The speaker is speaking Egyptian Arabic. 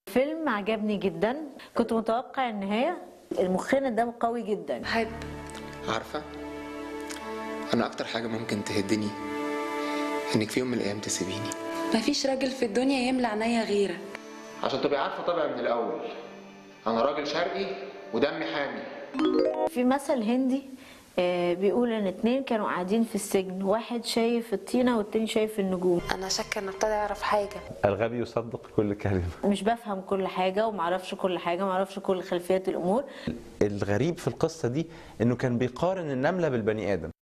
فيلم عجبني جدا كنت متوقع النهايه المخنا ده قوي جدا بحب عارفة أنا أكتر حاجة ممكن تهدني إنك في يوم من الأيام تسيبيني مفيش راجل في الدنيا يملى عينيا غيرك عشان تبقي عارفة طبعا من الأول أنا راجل شرقي ودمي حامي في مثل هندي آه، بيقول ان اتنين كانوا قاعدين في السجن واحد شايف الطينه والتاني شايف النجوم انا شاكه ان ابتدى اعرف حاجه الغبي يصدق كل كلمة مش بفهم كل حاجه ومعرفش كل حاجه معرفش كل خلفيات الامور الغريب في القصة دي انه كان بيقارن النملة بالبني ادم